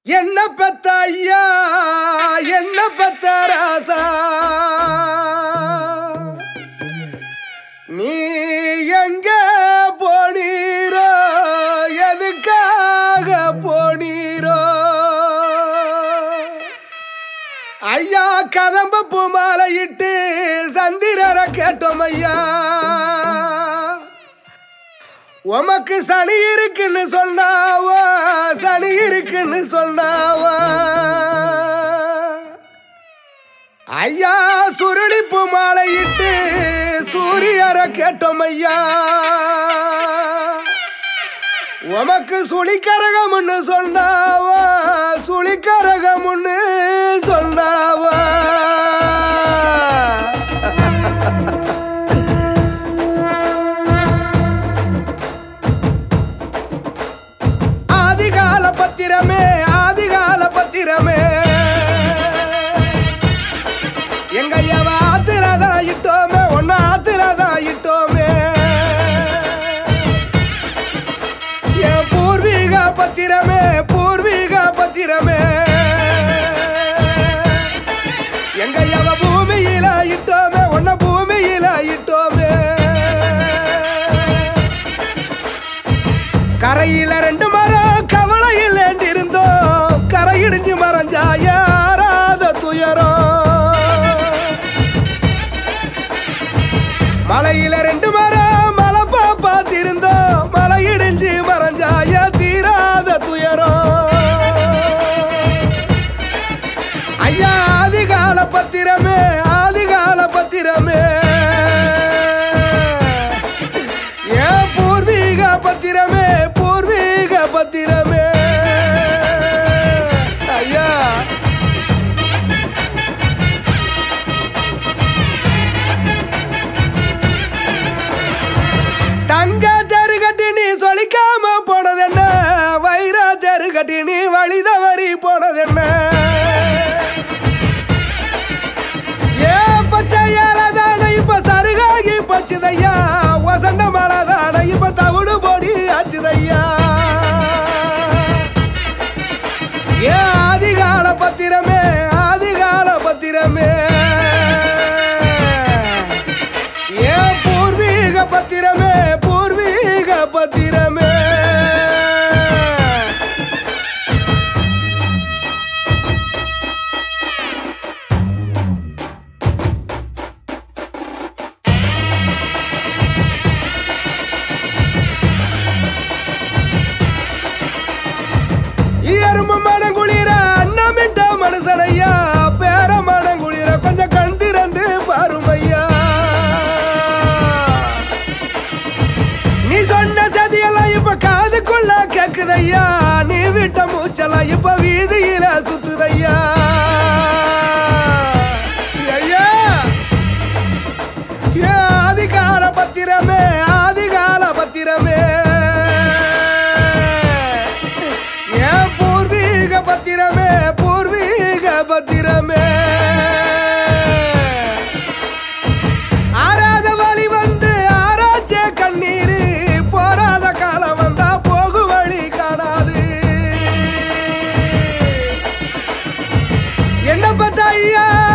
என்ன பெத்த ஐயா என்ன பெத்த ராசா நீ எங்க போனீரோ எதுக்காக போனீரோ ஐயா கதம்ப பூ மாலையிட்டு சந்திரரை கேட்டோம் ஐயா உமக்கு சனி இருக்குன்னு சொன்னாவா சனி இருக்குன்னு சொன்னாவா ஐயா சுருளிப்பு மாலையிட்டு சூரியரை கேட்டோம் ஐயா உமக்கு சுழிக்கரகம்னு சொன்னாவா சுழிக்கரகம்னு சொன்னாவா ஆதிகால பத்திரமே ஆதிகால பத்திரமே எங்க ஐயாவ ஆத்திரதான் இட்டோமே ஒன்னு ஆத்திரதான் இட்டோமே என் பூர்வீக பத்திரமே பூர்வீக பத்திரமே எங்க ஐயாவ பூமியில இட்டோமே ஒன்ன பூமியில இட்டோமே கரையில ரெண்டு மரம் கவலையில் இருந்தோம் கரை இடிஞ்சு மறைஞ்சா யாராத துயரம் மலையில ரெண்டு மரம் மலை பார்த்திருந்தோம் மலை இடிஞ்சு மறைஞ்சா யா தீராத துயரம் ஐயா ஆதிகால பத்திரமே ஆதிகால பத்திரமே ஏன் பூர்வீக பத்திரமே பூர்வீக பத்திரமே ஐயா தங்க தெருகட்டி நீ சொலிக்காம போனதென்ன வைர தெருகட்டி நீ வழி தவறி போனதென்ன ஏன் பச்சையால தானே இப்ப சருகாகி பச்சுதையா வசந்த மலை தானே இப்ப தவிடு பொடி ஆச்சுதையா ஏன் ஆதிகால பத்திரமே ஆதிகால பத்திரமே ஏன் பூர்வீக பத்திரமே பூர்வீக பத்திரமே எறும்பு மனம் குளிர அன்னமிட்ட மனுஷனையா பேர மனம் குளிர கொஞ்சம் கண் திறந்து பாருமையா நீ சொன்ன சதியெல்லாம் இப்ப காதுக்குள்ள கேக்குதையா நீ விட்ட மூச்செல்லாம் இப்ப வீதியில சுத்துதையா ஐயா ஏ ஆதிகால பத்திரமே ஆதிகால பத்திரமே ஏன் பூர்வீக பத்திரமே பூர்வீக பத்திரமே ஆறாத வழி வந்து ஆராய்ச்ச கண்ணீர் போராத காலம் வந்தா போகு வழி காணாது என்ன பத்த ஐயா